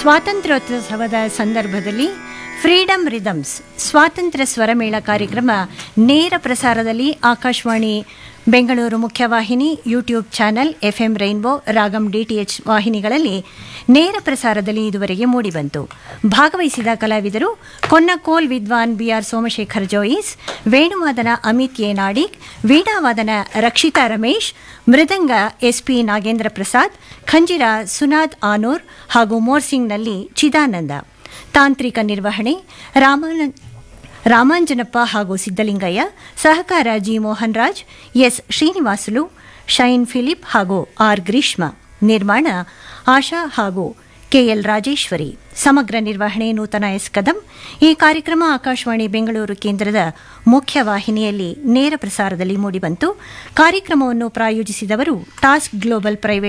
ಸ್ವಾತಂತ್ರ್ಯೋತ್ಸವದ ಸಂದರ್ಭದಲ್ಲಿ freedom rhythms ಸ್ವಾತಂತ್ರ್ಯ ಸ್ವರಮೇಳ ಕಾರ್ಯಕ್ರಮ ನೇರ ಪ್ರಸಾರದಲ್ಲಿ ಆಕಾಶವಾಣಿ ಬೆಂಗಳೂರು ಮುಖ್ಯವಾಹಿನಿ YouTube channel FM rainbow Ragam DTH ವಾಹಿನಿಗಳಲ್ಲಿ ನೇರ ಪ್ರಸಾರದಲ್ಲಿ ಇದುವರೆಗೆ ಮೂಡಿಬಂತು ಭಾಗವಹಿಸಿದ ಕಲಾವಿದರು ಕೊನ್ನಕೋಲ್ ವಿದ್ವಾನ್ ಬಿಆರ್ ಸೋಮಶೇಖರ್ ಜೋಯಿಸ್ ವೇಣುವಾದನ ಅಮಿತ್ ಎ ನಾಡಿಗ್ ವೀಣಾವಾದನ ರಕ್ಷಿತಾ ರಮೇಶ್ ಮೃದಂಗ ಎಸ್ಪಿ ನಾಗೇಂದ್ರ ಪ್ರಸಾದ್ ಖಂಜಿರ ಸುನಾದ್ ಆನೂರ್ ಹಾಗೂ ಮೋರ್ಸಿಂಗ್ನಲ್ಲಿ ಚಿದಾನಂದ ತಾಂತ್ರಿಕ ನಿರ್ವಹಣೆ ರಾಮಾನಂದ್ ರಾಮಾಂಜನಪ್ಪ ಹಾಗೂ ಸಿದ್ದಲಿಂಗಯ್ಯ ಸಹಕಾರ G Mohan Raj S Srinivasulu Shine Philip ಹಾಗೂ ಆರ್ ಗ್ರೀಷ್ಮ ನಿರ್ಮಾಣ ಆಶಾ ಹಾಗೂ ಕೆಎಲ್ ರಾಜೇಶ್ವರಿ ಸಮಗ್ರ ನಿರ್ವಹಣೆ ನೂತನ ಎಸ್ ಕದಂ ಈ ಕಾರ್ಯಕ್ರಮ ಆಕಾಶವಾಣಿ ಬೆಂಗಳೂರು ಕೇಂದ್ರದ ಮುಖ್ಯ ವಾಹಿನಿಯಲ್ಲಿ ನೇರ ಪ್ರಸಾರದಲ್ಲಿ ಮೂಡಿಬಂತು ಕಾರ್ಯಕ್ರಮವನ್ನು ಪ್ರಾಯೋಜಿಸಿದವರು ಟಾಸ್ಕ್ ಗ್ಲೋಬಲ್ ಪ್ರೈವೇಟ್